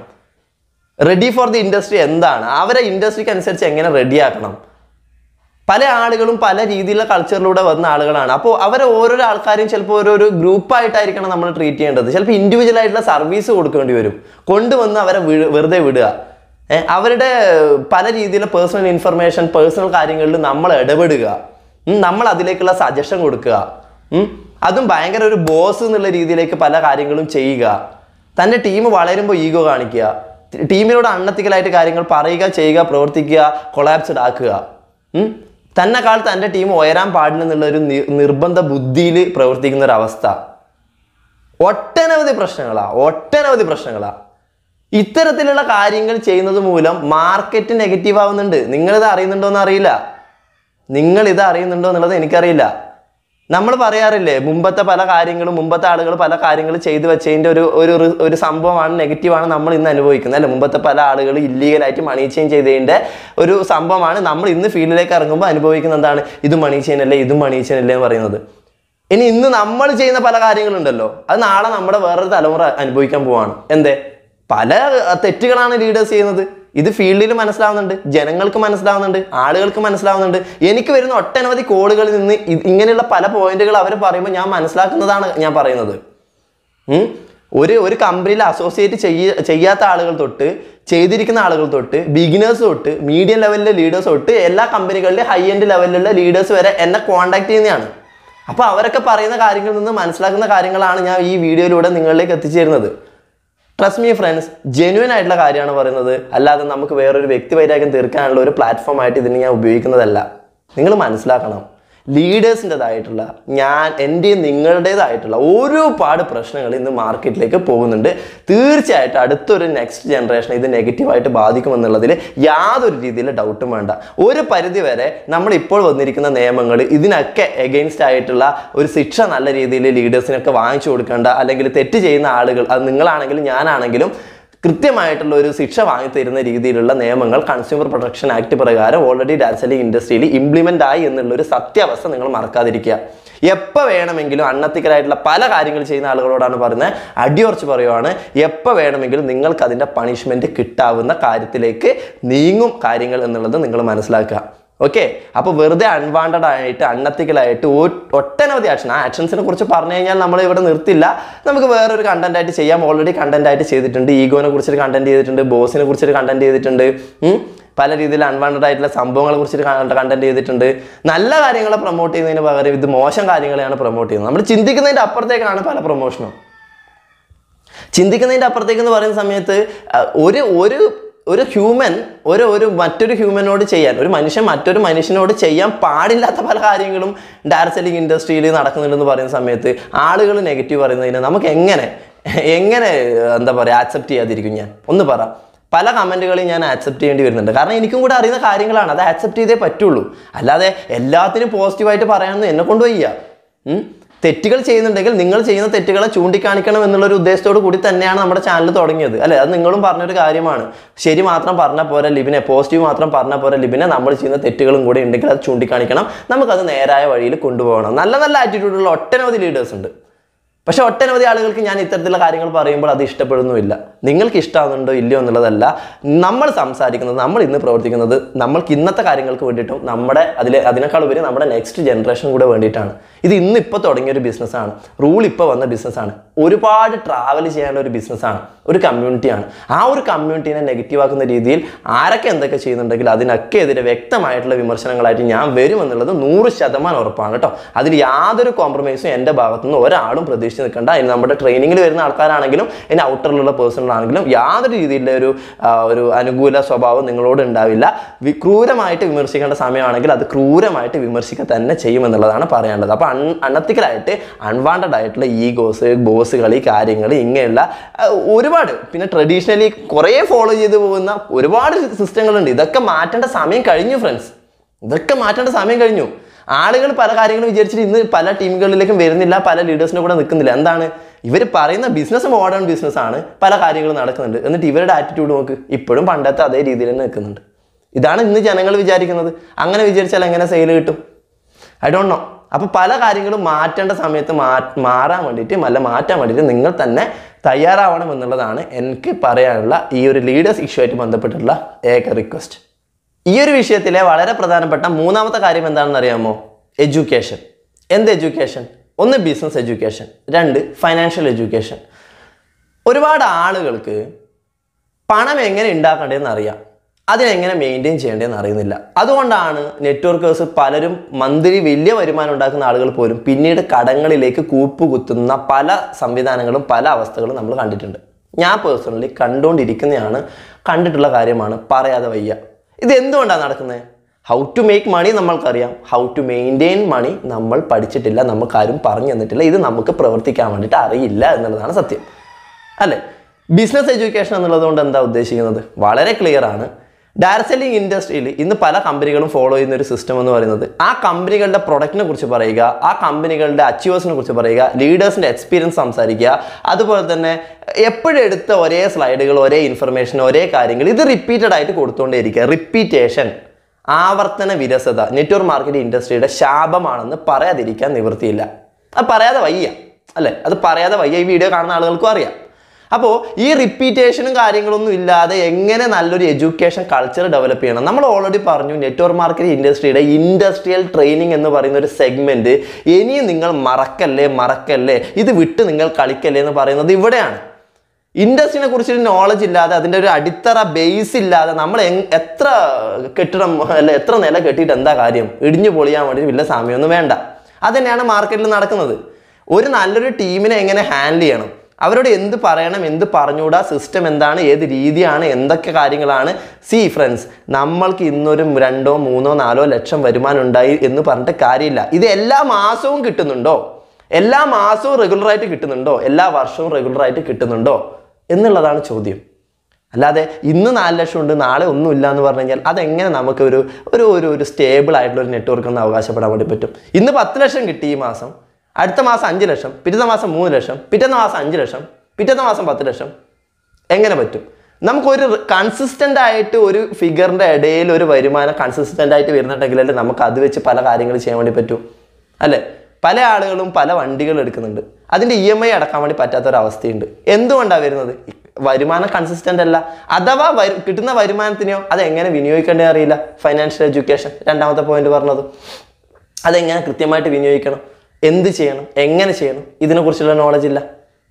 റെഡി ഫോർ ദി ഇൻഡസ്ട്രി എന്താണ് അവരെ ഇൻഡസ്ട്രിക്ക് അനുസരിച്ച് എങ്ങനെ റെഡിയാക്കണം പല ആളുകളും പല രീതിയിലുള്ള കൾച്ചറിലൂടെ വന്ന ആളുകളാണ് അപ്പോൾ അവരെ ഓരോരോ ആൾക്കാരും ചിലപ്പോൾ ഓരോരോ ഗ്രൂപ്പായിട്ടായിരിക്കണം നമ്മൾ ട്രീറ്റ് ചെയ്യേണ്ടത് ചിലപ്പോൾ ഇൻഡിവിജ്വൽ ആയിട്ടുള്ള സർവീസ് കൊടുക്കേണ്ടി വരും കൊണ്ടുവന്ന് അവരെ വി- വെറുതെ വിടുക ഏ, അവരുടെ പല രീതിയിലുള്ള പേഴ്സണൽ ഇൻഫർമേഷൻ പേഴ്സണൽ കാര്യങ്ങളിൽ നമ്മൾ ഇടപെടുക ഉം, നമ്മൾ അതിലേക്കുള്ള സജഷൻ കൊടുക്കുക ഉം, അതും ഭയങ്കര ഒരു ബോസ് എന്നുള്ള രീതിയിലേക്ക് പല കാര്യങ്ങളും ചെയ്യുക തൻ്റെ ടീം വളരുമ്പോൾ ഈഗോ കാണിക്കുക ടീമിനോട് അണ്ണത്തിക്കലായിട്ട് കാര്യങ്ങൾ പറയുക ചെയ്യുക പ്രവർത്തിക്കുക കൊളാപ്സ്ഡ് ആക്കുക ഉം? തന്നെക്കാൾ തൻ്റെ ടീം ഉയരാൻ പാടില്ലെന്നുള്ള ഒരു നി- നിർബന്ധ ബുദ്ധിയിൽ പ്രവർത്തിക്കുന്ന ഒരു അവസ്ഥ ഒട്ടനവധി പ്രശ്നങ്ങളാ ഒട്ടനവധി പ്രശ്നങ്ങളാ ഇത്തരത്തിലുള്ള കാര്യങ്ങൾ ചെയ്യുന്നത് മൂലം മാർക്കറ്റ് നെഗറ്റീവ് ആവുന്നുണ്ട് നിങ്ങളിത് അറിയുന്നുണ്ടോ എന്ന് അറിയില്ല നിങ്ങൾ ഇത് അറിയുന്നുണ്ടോ എന്നുള്ളത് എനിക്കറിയില്ല നമ്മൾ പറയാറില്ലേ മുമ്പത്തെ പല കാര്യങ്ങളും മുമ്പത്തെ ആളുകൾ പല കാര്യങ്ങൾ ചെയ്തു വെച്ചതിൻ്റെ ഒരു ഒരു റി- ഒരു സംഭവമാണ് നെഗറ്റീവാണ് നമ്മൾ ഇന്ന് അനുഭവിക്കുന്നത് അല്ലേ മുമ്പത്തെ പല ആളുകൾ ഇല്ലീഗലായിട്ട് മണി ചെയിൻ ചെയ്തതിൻ്റെ ഒരു സംഭവമാണ് നമ്മൾ ഇന്ന് ഫീൽഡിലേക്ക് ഇറങ്ങുമ്പോൾ അനുഭവിക്കുന്നത് എന്താണ് ഇത് മണി ചെയിൻ അല്ലേ ഇത് മണി ചെയിൻ അല്ലേ എന്ന് പറയുന്നത് ഇനി ഇന്ന് നമ്മൾ ചെയ്യുന്ന പല കാര്യങ്ങളുണ്ടല്ലോ അത് നാളെ നമ്മുടെ വേറൊരു തലമുറ അനുഭവിക്കാൻ പോവാണ് എന്തേ പല അഹ്, തെറ്റുകളാണ് ലീഡേഴ്സ് ചെയ്യുന്നത് ഇത് ഫീൽഡിൽ മനസ്സിലാവുന്നുണ്ട് ജനങ്ങൾക്ക് മനസ്സിലാവുന്നുണ്ട് ആളുകൾക്ക് മനസ്സിലാവുന്നുണ്ട് എനിക്ക് വരുന്ന ഒട്ടനവധി കോളുകളിൽ നിന്ന് ഇത് ഇങ്ങനെയുള്ള പല പോയിന്റുകൾ അവർ പറയുമ്പോൾ ഞാൻ മനസ്സിലാക്കുന്നതാണ് ഞാൻ പറയുന്നത് ഉം? ഒരു ഒരു കമ്പനിയിൽ അസോസിയേറ്റ് ചെയ്യ ചെയ്യാത്ത ആളുകൾ തൊട്ട് ചെയ്തിരിക്കുന്ന ആളുകൾ തൊട്ട് ബിഗിനേഴ്സ് തൊട്ട് മീഡിയം ലെവലിലെ ലീഡേഴ്സ് തൊട്ട് എല്ലാ കമ്പനികളിലെ ഹൈ എൻഡ് ലെവലിലുള്ള ലീഡേഴ്സ് വരെ എന്നെ കോൺടാക്ട് ചെയ്യുന്നതാണ് അപ്പോൾ അവരൊക്കെ പറയുന്ന കാര്യങ്ങളിൽ നിന്ന് മനസ്സിലാക്കുന്ന കാര്യങ്ങളാണ് ഞാൻ ഈ വീഡിയോയിലൂടെ നിങ്ങളിലേക്ക് എത്തിച്ചു തരുന്നത് ട്രസ്റ്റ് മീ ഫ്രണ്ട്സ് ജെന്യൂൻ ആയിട്ടുള്ള കാര്യമാണ് പറയുന്നത് അല്ലാതെ നമുക്ക് വേറൊരു വ്യക്തി വൈരാഗ്യം തീർക്കാനുള്ള ഒരു പ്ലാറ്റ്ഫോം ആയിട്ട് ഇതിന് ഞാൻ ഉപയോഗിക്കുന്നതല്ല നിങ്ങൾ മനസ്സിലാക്കണം ലീഡേഴ്സിൻ്റെതായിട്ടുള്ള ഞാൻ എൻ്റെയും നിങ്ങളുടേതായിട്ടുള്ള ഒരുപാട് പ്രശ്നങ്ങൾ ഇന്ന് മാർക്കറ്റിലേക്ക് പോകുന്നുണ്ട് തീർച്ചയായിട്ടും അടുത്തൊരു നെക്സ്റ്റ് ജനറേഷൻ ഇത് നെഗറ്റീവായിട്ട് ബാധിക്കുമെന്നുള്ളതിൽ യാതൊരു രീതിയിലും ഡൗട്ടും വേണ്ട ഒരു പരിധി വരെ നമ്മൾ ഇപ്പോൾ വന്നിരിക്കുന്ന നിയമങ്ങൾ ഇതിനൊക്കെ എഗെയിൻസ്റ്റ് ആയിട്ടുള്ള ഒരു ശിക്ഷ നല്ല രീതിയിൽ ലീഡേഴ്സിനൊക്കെ വാങ്ങിച്ചു കൊടുക്കേണ്ട അല്ലെങ്കിൽ തെറ്റ് ചെയ്യുന്ന ആളുകൾ അത് നിങ്ങളാണെങ്കിലും ഞാനാണെങ്കിലും കൃത്യമായിട്ടുള്ള ഒരു ശിക്ഷ വാങ്ങി തരുന്ന രീതിയിലുള്ള നിയമങ്ങൾ കൺസ്യൂമർ പ്രൊട്ടക്ഷൻ ആക്ട് പ്രകാരം ഓൾറെഡി ഡാൻസലി ഇൻഡസ്ട്രിയിൽ ഇംപ്ലിമെൻ്റ് ആയി എന്നുള്ള ഒരു സത്യാവസ്ഥ നിങ്ങൾ മറക്കാതിരിക്കുക എപ്പോൾ വേണമെങ്കിലും അണ്ണത്തിക്കലായിട്ടുള്ള പല കാര്യങ്ങൾ ചെയ്യുന്ന ആളുകളോടാണ് പറയുന്നത് അടിയുറച്ച് പറയുവാണ് എപ്പോൾ വേണമെങ്കിലും നിങ്ങൾക്ക് അതിൻ്റെ പണിഷ്മെൻറ്റ് കിട്ടാവുന്ന കാര്യത്തിലേക്ക് നീങ്ങും കാര്യങ്ങൾ എന്നുള്ളത് നിങ്ങൾ മനസ്സിലാക്കുക ഓക്കെ അപ്പോൾ വെറുതെ അൺവാണ്ടഡ് ആയിട്ട് അൺഎത്തിക്കലായിട്ട് ഒട്ടനവധി ആക്ഷൻ ആ ആക്ഷൻസിനെ കുറിച്ച് പറഞ്ഞു കഴിഞ്ഞാൽ നമ്മൾ ഇവിടെ നിർത്തില്ല നമുക്ക് വേറൊരു കണ്ടന്റ് ആയിട്ട് ചെയ്യാം ഓൾറെഡി കണ്ടന്റ് ആയിട്ട് ചെയ്തിട്ടുണ്ട് ഈഗോനെ കുറിച്ചൊരു കണ്ടന്റ് ചെയ്തിട്ടുണ്ട് ബോസിനെ കുറിച്ചൊരു കണ്ടന്റ് ചെയ്തിട്ടുണ്ട് ഉം. പല രീതിയിൽ അൺവാണ്ടഡ് ആയിട്ടുള്ള സംഭവങ്ങളെ കുറിച്ചൊരു കണ്ടന്റ് ചെയ്തിട്ടുണ്ട് നല്ല കാര്യങ്ങളെ പ്രൊമോട്ട് ചെയ്യുന്നതിന് പകരം ഇത് മോശം കാര്യങ്ങളെയാണ് പ്രൊമോട്ട് ചെയ്യുന്നത് നമ്മൾ ചിന്തിക്കുന്നതിൻ്റെ അപ്പുറത്തേക്കാണ് പല പ്രൊമോഷനും ചിന്തിക്കുന്നതിൻ്റെ അപ്പുറത്തേക്ക് എന്ന് പറയുന്ന സമയത്ത് അഹ്, ഒരു ഒരു ഒരു ഹ്യൂമൻ ഒരു ഒരു മറ്റൊരു ഹ്യൂമനോട് ചെയ്യാൻ ഒരു മനുഷ്യൻ മറ്റൊരു മനുഷ്യനോട് ചെയ്യാൻ പാടില്ലാത്ത പല കാര്യങ്ങളും ഡയറക്ട് സെല്ലിംഗ് ഇൻഡസ്ട്രിയിൽ നടക്കുന്നുണ്ടെന്ന് പറയുന്ന സമയത്ത് ആളുകൾ നെഗറ്റീവ് പറയുന്നതിന് നമുക്ക് എങ്ങനെ എങ്ങനെ എന്താ പറയുക ആക്സെപ്റ്റ് ചെയ്യാതിരിക്കും ഞാൻ ഒന്ന് പറ പല കമൻറ്റുകളും ഞാൻ ആക്സെപ്റ്റ് ചെയ്യേണ്ടി വരുന്നുണ്ട് കാരണം എനിക്കും കൂടെ അറിയുന്ന കാര്യങ്ങളാണ് അത് ആക്സെപ്റ്റ് ചെയ്തേ പറ്റുള്ളൂ അല്ലാതെ എല്ലാത്തിനും പോസിറ്റീവായിട്ട് പറയാനൊന്നും എന്നെ കൊണ്ട് വയ്യ ഉം? തെറ്റുകൾ ചെയ്യുന്നുണ്ടെങ്കിൽ നിങ്ങൾ ചെയ്യുന്ന തെറ്റുകളെ ചൂണ്ടിക്കാണിക്കണം എന്നുള്ളൊരു ഉദ്ദേശത്തോട് കൂടി തന്നെയാണ് നമ്മുടെ ചാനൽ തുടങ്ങിയത് അല്ലെ അത് നിങ്ങളും പറഞ്ഞൊരു കാര്യമാണ് ശരി മാത്രം പറഞ്ഞാൽ പോരാ ലിബിനെ പോസിറ്റീവ് മാത്രം പറഞ്ഞാൽ പോരാ ലിബിനെ നമ്മൾ ചെയ്യുന്ന തെറ്റുകളും കൂടി ഉണ്ടെങ്കിൽ അത് ചൂണ്ടിക്കാണിക്കണം നമുക്കത് നേരായ വഴിയിൽ കൊണ്ടുപോകണം നല്ല നല്ല ആറ്റിറ്റ്യൂഡുള്ള ഒട്ടനവധി ലീഡേഴ്സ് ഉണ്ട് പക്ഷെ ഒട്ടനവധി ആളുകൾക്ക് ഞാൻ ഇത്തരത്തിലുള്ള കാര്യങ്ങൾ പറയുമ്പോൾ അത് ഇഷ്ടപ്പെടുന്നുമില്ല നിങ്ങൾക്ക് ഇഷ്ടമാകുന്നുണ്ടോ ഇല്ലയോ എന്നുള്ളതല്ല നമ്മൾ സംസാരിക്കുന്നത് നമ്മൾ ഇന്ന് പ്രവർത്തിക്കുന്നത് നമ്മൾക്ക് ഇന്നത്തെ കാര്യങ്ങൾക്ക് വേണ്ടിയിട്ടും നമ്മുടെ അതിൽ അതിനേക്കാൾ ഉപരി നമ്മുടെ നെക്സ്റ്റ് ജനറേഷൻ കൂടെ വേണ്ടിയിട്ടാണ് ഇത് ഇന്ന് ഇപ്പോൾ തുടങ്ങിയ ഒരു ബിസിനസ്സാണ് റൂൾ ഇപ്പോൾ വന്ന ബിസിനസ്സാണ് ഒരുപാട് ട്രാവൽ ചെയ്യാനുള്ള ഒരു ബിസിനസ്സാണ് ഒരു കമ്മ്യൂണിറ്റിയാണ് ആ ഒരു കമ്മ്യൂണിറ്റീനെ നെഗറ്റീവ് ആക്കുന്ന രീതിയിൽ ആരൊക്കെ എന്തൊക്കെ ചെയ്യുന്നുണ്ടെങ്കിൽ അതിനൊക്കെ എതിരെ വ്യക്തമായിട്ടുള്ള വിമർശനങ്ങളായിട്ട് ഞാൻ വരുമെന്നുള്ളത് നൂറ് ശതമാനം ഉറപ്പാണ് കേട്ടോ അതിൽ യാതൊരു കോംപ്രമൈസും എൻ്റെ ഭാഗത്തുനിന്ന് ഒരാളും പ്രതീക്ഷിച്ച് നിൽക്കേണ്ട അതിന് നമ്മുടെ ട്രെയിനിങ്ങിൽ വരുന്ന ആൾക്കാരാണെങ്കിലും ഇനി ഔട്ടറിലുള്ള പേഴ്സണലാണെങ്കിലും യാതൊരു രീതിയിലുള്ള ഒരു ആ, ഒരു അനുകൂല സ്വഭാവം നിങ്ങളോട് ഉണ്ടാവില്ല വി ക്രൂരമായിട്ട് വിമർശിക്കേണ്ട സമയമാണെങ്കിൽ അത് ക്രൂരമായിട്ട് വിമർശിക്കുക തന്നെ ചെയ്യുമെന്നുള്ളതാണ് പറയാനുള്ളത് അപ്പോൾ അൺ അണത്തിക്കലായിട്ട് അൺവാണ്ടഡ് ആയിട്ടുള്ള ഈഗോസ് ബോസ് കളി കാര്യങ്ങൾ ഇങ്ങനെയുള്ള ആ, ഒരുപാട് പിന്നെ ട്രഡീഷണലി കുറേ ഫോളോ ചെയ്ത് പോകുന്ന ഒരുപാട് സിസ്റ്റങ്ങളുണ്ട് ഇതൊക്കെ മാറ്റേണ്ട സമയം കഴിഞ്ഞു ഫ്രണ്ട്സ് ഇതൊക്കെ മാറ്റേണ്ട സമയം കഴിഞ്ഞു ആളുകൾ പല കാര്യങ്ങളും വിചാരിച്ചിട്ട് ഇന്ന് പല ടീമുകളിലേക്കും വരുന്നില്ല പല ലീഡേഴ്സിനെ കൂടെ നിൽക്കുന്നില്ല എന്താണ് ഇവർ പറയുന്ന ബിസിനസ് മോഡേൺ ബിസിനസ് ആണ് പല കാര്യങ്ങളും നടക്കുന്നുണ്ട് എന്നിട്ട് ഇവരുടെ ആറ്റിറ്റ്യൂഡ് നോക്ക് ഇപ്പോഴും പണ്ടത്തെ അതേ രീതിയിൽ തന്നെ നിൽക്കുന്നുണ്ട് ഇതാണ് ഇന്ന് ജനങ്ങൾ വിചാരിക്കുന്നത് അങ്ങനെ വിചാരിച്ചാൽ എങ്ങനെ സെയിൽ കിട്ടും ഐ ഡോണ്ട് നോ അപ്പോൾ പല കാര്യങ്ങളും മാറ്റേണ്ട സമയത്ത് മാ മാറാൻ വേണ്ടിയിട്ട് അല്ല മാറ്റാൻ വേണ്ടിയിട്ട് നിങ്ങൾ തന്നെ തയ്യാറാവണം എന്നുള്ളതാണ് എനിക്ക് പറയാനുള്ള ഈ ഒരു ലീഡേഴ്സ് ഇഷ്യൂ ആയിട്ട് ബന്ധപ്പെട്ടുള്ള ഏക റിക്വസ്റ്റ് ഈ ഒരു വിഷയത്തിലെ വളരെ പ്രധാനപ്പെട്ട മൂന്നാമത്തെ കാര്യം എന്താണെന്ന് അറിയാമോ എഡ്യൂക്കേഷൻ എന്ത് എഡ്യൂക്കേഷൻ ഒന്ന് ബിസിനസ് എഡ്യൂക്കേഷൻ രണ്ട് ഫൈനാൻഷ്യൽ എഡ്യൂക്കേഷൻ ഒരുപാട് ആളുകൾക്ക് പണം എങ്ങനെ ഉണ്ടാക്കേണ്ടതെന്ന് അറിയാം അതിനെങ്ങനെ മെയിൻറ്റെയിൻ ചെയ്യേണ്ടതെന്ന് അറിയുന്നില്ല അതുകൊണ്ടാണ് നെറ്റ്വർക്കേഴ്സ് പലരും മന്ത്ലി വലിയ വരുമാനം ഉണ്ടാക്കുന്ന ആളുകൾ പോലും പിന്നീട് കടങ്ങളിലേക്ക് കൂപ്പുകുത്തുന്ന പല സംവിധാനങ്ങളും പല അവസ്ഥകളും നമ്മൾ കണ്ടിട്ടുണ്ട് ഞാൻ പേഴ്സണലി കണ്ടുകൊണ്ടിരിക്കുന്നതാണ് കണ്ടിട്ടുള്ള കാര്യമാണ് പറയാതെ വയ്യ ഇത് എന്തുകൊണ്ടാണ് നടക്കുന്നത് ഹൗ ടു മേക്ക് മണി നമ്മൾക്കറിയാം ഹൗ ടു മെയിൻറ്റെയിൻ മണി നമ്മൾ പഠിച്ചിട്ടില്ല നമുക്കാരും പറഞ്ഞു തന്നിട്ടില്ല ഇത് നമുക്ക് പ്രവർത്തിക്കാൻ വേണ്ടിയിട്ട് അറിയില്ല എന്നുള്ളതാണ് സത്യം അല്ലേ ബിസിനസ് എഡ്യൂക്കേഷൻ എന്നുള്ളത് കൊണ്ട് എന്താ ഉദ്ദേശിക്കുന്നത് വളരെ ക്ലിയർ ആണ് ഡയറക്ട് സെല്ലിംഗ് ഇൻഡസ്ട്രിയിൽ ഇന്ന് പല കമ്പനികളും ഫോളോ ചെയ്യുന്ന ഒരു സിസ്റ്റം എന്ന് പറയുന്നത് ആ കമ്പനികളുടെ പ്രൊഡക്റ്റിനെ കുറിച്ച് പറയുക ആ കമ്പനികളുടെ അച്ചീവേഴ്സിനെ കുറിച്ച് പറയുക ലീഡേഴ്സിൻ്റെ എക്സ്പീരിയൻസ് സംസാരിക്കുക അതുപോലെ തന്നെ എപ്പോഴും എടുത്ത ഒരേ സ്ലൈഡുകൾ ഒരേ ഇൻഫർമേഷൻ ഒരേ കാര്യങ്ങൾ ഇത് റിപ്പീറ്റഡ് ആയിട്ട് കൊടുത്തുകൊണ്ടേയിരിക്കുക റിപ്പീറ്റേഷൻ ആവർത്തന വിരസത നെറ്റ്വർക്ക് മാർക്കറ്റിംഗ് ഇൻഡസ്ട്രിയുടെ ശാപമാണെന്ന് പറയാതിരിക്കാൻ നിവൃത്തിയില്ല അത് പറയാതെ വയ്യ അല്ലേ അത് പറയാതെ വയ്യ ഈ വീഡിയോ കാണുന്ന ആളുകൾക്കും അറിയാം അപ്പോൾ ഈ റിപ്പീറ്റേഷനും കാര്യങ്ങളൊന്നും ഇല്ലാതെ എങ്ങനെ നല്ലൊരു എഡ്യൂക്കേഷൻ കൾച്ചർ ഡെവലപ്പ് ചെയ്യണം നമ്മൾ ഓൾറെഡി പറഞ്ഞു നെറ്റ്വർക്ക് മാർക്കറ്റിംഗ് ഇൻഡസ്ട്രിയുടെ ഇൻഡസ്ട്രിയൽ ട്രെയിനിങ് എന്ന് പറയുന്ന ഒരു സെഗ്മെന്റ് ഇനിയും നിങ്ങൾ മറക്കല്ലേ മറക്കല്ലേ ഇത് വിട്ട് നിങ്ങൾ കളിക്കല്ലേ എന്ന് പറയുന്നത് ഇവിടെയാണ് ഇൻഡസ്ട്രിനെ കുറിച്ചൊരു നോളജ് ഇല്ലാതെ അതിൻ്റെ ഒരു അടിത്തറ ബേസ് ഇല്ലാതെ നമ്മൾ എങ്- എത്ര കെട്ടിടം അല്ല എത്ര നില കെട്ടിയിട്ട് എന്താ കാര്യം ഇടിഞ്ഞു പൊളിയാൻ വേണ്ടി വലിയ സമയമൊന്നും വേണ്ട അത് തന്നെയാണ് മാർക്കറ്റിൽ നടക്കുന്നത് ഒരു നല്ലൊരു ടീമിനെ എങ്ങനെ ഹാൻഡിൽ ചെയ്യണം അവരോട് എന്ത് പറയണം എന്ത് പറഞ്ഞുകൂടാ സിസ്റ്റം എന്താണ് ഏത് രീതിയാണ് എന്തൊക്കെ കാര്യങ്ങളാണ് സി ഫ്രണ്ട്സ് നമ്മൾക്ക് ഇന്നൊരു രണ്ടോ മൂന്നോ നാലോ ലക്ഷം വരുമാനം ഉണ്ടായി എന്ന് പറഞ്ഞിട്ട് കാര്യമില്ല ഇത് എല്ലാ മാസവും കിട്ടുന്നുണ്ടോ എല്ലാ മാസവും റെഗുലറായിട്ട് കിട്ടുന്നുണ്ടോ എല്ലാ വർഷവും റെഗുലറായിട്ട് കിട്ടുന്നുണ്ടോ എന്നുള്ളതാണ് ചോദ്യം അല്ലാതെ ഇന്ന് നാല് ലക്ഷം ഉണ്ട് നാളെ ഒന്നുമില്ല എന്ന് പറഞ്ഞു കഴിഞ്ഞാൽ അതെങ്ങനെ നമുക്ക് ഒരു ഒരു ഒരു ഒരു സ്റ്റേബിൾ ആയിട്ടുള്ള ഒരു നെറ്റ്വർക്ക് ഒന്ന് അവകാശപ്പെടാൻ വേണ്ടി പറ്റും ഇന്ന് പത്ത് ലക്ഷം കിട്ടി ഈ മാസം അടുത്ത മാസം അഞ്ച് ലക്ഷം പിറ്റത്തെ മാസം മൂന്ന് ലക്ഷം പിറ്റത്തെ മാസം അഞ്ച് ലക്ഷം പിറ്റത്തെ മാസം പത്ത് ലക്ഷം എങ്ങനെ പറ്റും നമുക്കൊരു കൺസിസ്റ്റൻ്റ് ആയിട്ട് ഒരു ഫിഗറിൻ്റെ ഇടയിൽ ഒരു വരുമാനം കൺസിസ്റ്റൻ്റ് ആയിട്ട് വരുന്നുണ്ടെങ്കിലല്ലേ നമുക്ക് അത് വെച്ച് പല കാര്യങ്ങൾ ചെയ്യാൻ വേണ്ടി പറ്റൂ അല്ലേ പല ആളുകളും പല വണ്ടികൾ എടുക്കുന്നുണ്ട് അതിൻ്റെ ഇ എം ഐ അടക്കാൻ വേണ്ടി പറ്റാത്ത ഒരു അവസ്ഥയുണ്ട് എന്തുകൊണ്ടാണ് വരുന്നത് വരുമാനം കൺസിസ്റ്റൻ്റ് അല്ല അഥവാ വരു- കിട്ടുന്ന വരുമാനത്തിനെയോ അത് എങ്ങനെ വിനിയോഗിക്കേണ്ടേ അറിയില്ല ഫൈനാൻഷ്യൽ എഡ്യൂക്കേഷൻ രണ്ടാമത്തെ പോയിന്റ് പറഞ്ഞത് അതെങ്ങനെ കൃത്യമായിട്ട് വിനിയോഗിക്കണം എന്ത് ചെയ്യണം എങ്ങനെ ചെയ്യണം ഇതിനെക്കുറിച്ചുള്ള നോളജ് ഇല്ല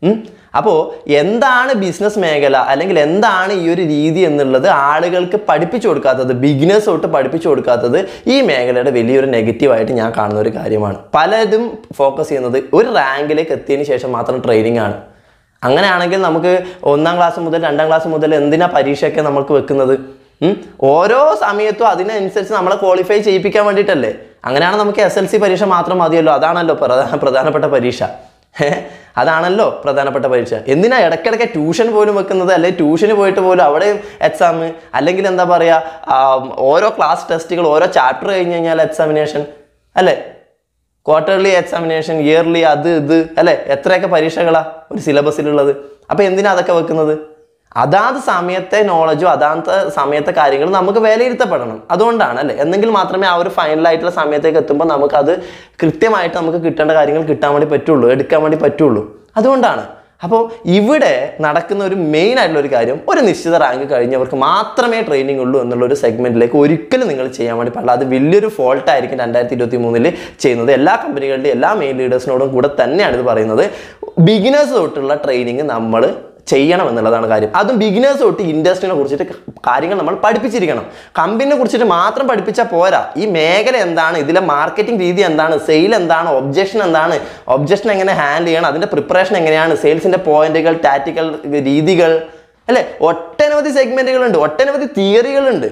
അപ്പോൾ എന്താണ് ബിസിനസ് മേഖല അല്ലെങ്കിൽ എന്താണ് ഈ ഒരു രീതി എന്നുള്ളത് ആളുകൾക്ക് പഠിപ്പിച്ചു കൊടുക്കാത്തത് ബിഗിനേഴ്സ് തൊട്ട് പഠിപ്പിച്ചു കൊടുക്കാത്തത് ഈ മേഖലയുടെ വലിയൊരു നെഗറ്റീവായിട്ട് ഞാൻ കാണുന്ന ഒരു കാര്യമാണ് പലതും ഫോക്കസ് ചെയ്യുന്നത് ഒരു റാങ്കിലേക്ക് എത്തിയതിന് ശേഷം മാത്രം ട്രെയിനിങ് ആണ് അങ്ങനെയാണെങ്കിൽ നമുക്ക് ഒന്നാം ക്ലാസ് മുതൽ രണ്ടാം ക്ലാസ് മുതൽ എന്തിനാ പരീക്ഷയൊക്കെ നമുക്ക് വെക്കുന്നത് ഉം? ഓരോ സമയത്തും അതിനനുസരിച്ച് നമ്മളെ ക്വാളിഫൈ ചെയ്യിപ്പിക്കാൻ വേണ്ടിയിട്ടല്ലേ അങ്ങനെയാണ് നമുക്ക് എസ് എൽ സി പരീക്ഷ മാത്രം മതിയല്ലോ അതാണല്ലോ പ്രധാന പ്രധാനപ്പെട്ട പരീക്ഷ ഹേ? അതാണല്ലോ പ്രധാനപ്പെട്ട പരീക്ഷ എന്തിനാ ഇടയ്ക്കിടയ്ക്ക് ട്യൂഷൻ പോലും വെക്കുന്നത് അല്ലെങ്കിൽ ട്യൂഷന് പോയിട്ട് പോലും അവിടെയും എക്സാം അല്ലെങ്കിൽ എന്താ പറയുക ഓരോ ക്ലാസ് ടെസ്റ്റുകൾ ഓരോ ചാപ്റ്റർ കഴിഞ്ഞ് കഴിഞ്ഞാൽ എക്സാമിനേഷൻ അല്ലേ ക്വാർട്ടർലി എക്സാമിനേഷൻ ഇയർലി അത് ഇത് അല്ലെ എത്രയൊക്കെ പരീക്ഷകളാ ഒരു സിലബസിലുള്ളത് അപ്പൊ എന്തിനാ അതൊക്കെ വെക്കുന്നത് അതാത് സമയത്തെ നോളജും അതാത് സമയത്തെ കാര്യങ്ങൾ നമുക്ക് വിലയിരുത്തപ്പെടണം അതുകൊണ്ടാണ് അല്ലേ എന്നെങ്കിൽ മാത്രമേ ആ ഒരു ഫൈനലായിട്ടുള്ള സമയത്തേക്ക് എത്തുമ്പോൾ നമുക്കത് കൃത്യമായിട്ട് നമുക്ക് കിട്ടേണ്ട കാര്യങ്ങൾ കിട്ടാൻ വേണ്ടി പറ്റുള്ളൂ എടുക്കാൻ വേണ്ടി പറ്റുള്ളൂ അതുകൊണ്ടാണ് അപ്പോൾ ഇവിടെ നടക്കുന്ന ഒരു മെയിൻ ആയിട്ടുള്ള ഒരു കാര്യം ഒരു നിശ്ചിത റാങ്ക് കഴിഞ്ഞവർക്ക് മാത്രമേ ട്രെയിനിങ് ഉള്ളൂ എന്നുള്ള ഒരു സെഗ്മെന്റിലേക്ക് ഒരിക്കലും നിങ്ങൾ ചെയ്യാൻ വേണ്ടി പാടില്ല അത് വലിയൊരു ഫോൾട്ട് ആയിരിക്കും രണ്ടായിരത്തി ഇരുപത്തി മൂന്നിൽ ചെയ്യുന്നത് എല്ലാ കമ്പനികളുടെയും എല്ലാ മെയിൻ ലീഡേഴ്സിനോടും കൂടെ തന്നെയാണ് ഇത് പറയുന്നത് ബിഗിനേഴ്സ് തൊട്ടുള്ള ട്രെയിനിങ് നമ്മൾ ചെയ്യണം എന്നുള്ളതാണ് കാര്യം അതും ബിഗിനേഴ്സ് തൊട്ട് ഇൻഡസ്ട്രിനെ കുറിച്ചിട്ട് കാര്യങ്ങൾ നമ്മൾ പഠിപ്പിച്ചിരിക്കണം കമ്പനിനെ കുറിച്ചിട്ട് മാത്രം പഠിപ്പിച്ചാൽ പോരാ ഈ മേഖല എന്താണ് ഇതിലെ മാർക്കറ്റിംഗ് രീതി എന്താണ് സെയിൽ എന്താണ് ഒബ്ജക്ഷൻ എന്താണ് ഒബ്ജക്ഷൻ എങ്ങനെ ഹാൻഡിൽ ചെയ്യണം അതിന്റെ പ്രിപ്പറേഷൻ എങ്ങനെയാണ് സെയിൽസിന്റെ പോയിന്റുകൾ ടാറ്റിക്കൽ രീതികൾ അല്ലെ ഒട്ടനവധി സെഗ്മെന്റുകളുണ്ട് ഒട്ടനവധി തിയറികളുണ്ട്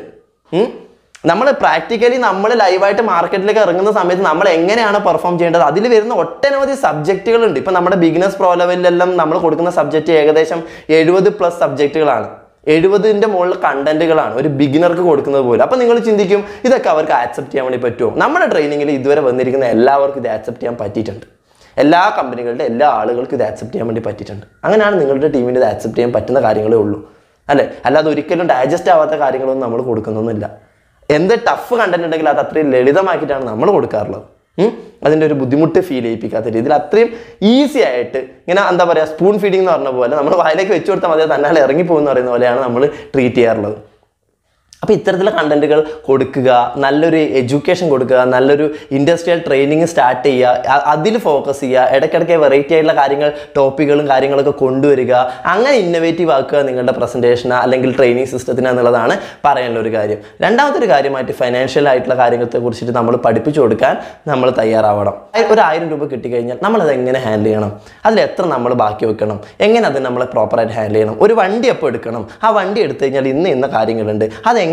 നമ്മൾ പ്രാക്ടിക്കലി നമ്മൾ ലൈവായിട്ട് മാർക്കറ്റിലേക്ക് ഇറങ്ങുന്ന സമയത്ത് നമ്മൾ എങ്ങനെയാണ് പെർഫോം ചെയ്യേണ്ടത് അതിൽ വരുന്ന ഒട്ടനവധി സബ്ജക്റ്റുകളുണ്ട് ഇപ്പം നമ്മുടെ ബിഗിനേഴ്സ് പ്രോ ലെവലിലെല്ലാം നമ്മൾ കൊടുക്കുന്ന സബ്ജക്റ്റ് ഏകദേശം എഴുപത് പ്ലസ് സബ്ജക്റ്റുകളാണ് എഴുപതിൻ്റെ മുകളിൽ കണ്ടന്റുകളാണ് ഒരു ബിഗിനർക്ക് കൊടുക്കുന്നത് പോലെ അപ്പം നിങ്ങൾ ചിന്തിക്കും ഇതൊക്കെ അവർക്ക് ആക്സെപ്റ്റ് ചെയ്യാൻ വേണ്ടി പറ്റുമോ നമ്മുടെ ട്രെയിനിങ്ങിൽ ഇതുവരെ വന്നിരിക്കുന്ന എല്ലാവർക്കും ഇത് ആക്സെപ്റ്റ് ചെയ്യാൻ പറ്റിയിട്ടുണ്ട് എല്ലാ കമ്പനികളുടെ എല്ലാ ആളുകൾക്കും ഇത് ആക്സെപ്റ്റ് ചെയ്യാൻ വേണ്ടി പറ്റിയിട്ടുണ്ട് അങ്ങനെയാണ് നിങ്ങളുടെ ടീമിന് ഇത് ആക്സെപ്റ്റ് ചെയ്യാൻ പറ്റുന്ന കാര്യങ്ങളേ ഉള്ളൂ അല്ലേ അല്ലാതെ ഒരിക്കലും ഡൈജസ്റ്റ് ആവാത്ത കാര്യങ്ങളൊന്നും നമ്മൾ കൊടുക്കുന്നൊന്നുമില്ല എന്ത് ടഫ് കണ്ടന്റ് ഉണ്ടെങ്കിൽ അത് അത്രയും ലളിതമാക്കിയിട്ടാണ് നമ്മൾ കൊടുക്കാറുള്ളത് ഉം? അതിൻ്റെ ഒരു ബുദ്ധിമുട്ട് ഫീൽ ചെയ്യിപ്പിക്കാത്ത രീതിയിൽ അത്രയും ഈസി ആയിട്ട് ഇങ്ങനെ എന്താ പറയുക സ്പൂൺ ഫീഡിംഗ് എന്ന് പറഞ്ഞ പോലെ നമ്മൾ വായിലേക്ക് വെച്ച് കൊടുത്താൽ മതി തന്നാലെ ഇറങ്ങിപ്പോകുന്ന പറയുന്ന പോലെയാണ് നമ്മൾ ട്രീറ്റ് ചെയ്യാറുള്ളത് അപ്പോൾ ഇത്തരത്തിലുള്ള കണ്ടന്റുകൾ കൊടുക്കുക നല്ലൊരു എഡ്യൂക്കേഷൻ കൊടുക്കുക നല്ലൊരു ഇൻഡസ്ട്രിയൽ ട്രെയിനിങ് സ്റ്റാർട്ട് ചെയ്യുക അതിൽ ഫോക്കസ് ചെയ്യുക ഇടയ്ക്കിടയ്ക്ക് വെറൈറ്റി ആയിട്ടുള്ള കാര്യങ്ങൾ ടോപ്പിക്കുകളും കാര്യങ്ങളൊക്കെ കൊണ്ടുവരിക അങ്ങനെ ഇന്നോവേറ്റീവ് ആക്കുക നിങ്ങളുടെ പ്രസൻറ്റേഷന് അല്ലെങ്കിൽ ട്രെയിനിങ് സിസ്റ്റത്തിന് എന്നുള്ളതാണ് പറയാനുള്ള ഒരു കാര്യം രണ്ടാമത്തെ ഒരു കാര്യമായിട്ട് ഫൈനാൻഷ്യൽ ആയിട്ടുള്ള കാര്യങ്ങളെ കുറിച്ചിട്ട് നമ്മൾ പഠിപ്പിച്ചു കൊടുക്കാൻ നമ്മൾ തയ്യാറാവണം ഒരു ആയിരം രൂപ കിട്ടിക്കഴിഞ്ഞാൽ നമ്മളത് എങ്ങനെ ഹാൻഡിൽ ചെയ്യണം അതിൽ എത്ര നമ്മൾ ബാക്കി വെക്കണം എങ്ങനെ അത് നമ്മൾ പ്രോപ്പറായിട്ട് ഹാൻഡിൽ ചെയ്യണം ഒരു വണ്ടി എപ്പോൾ എടുക്കണം ആ വണ്ടി എടുത്തു കഴിഞ്ഞാൽ ഇന്ന ഇന്ന കാര്യങ്ങളുണ്ട് അത്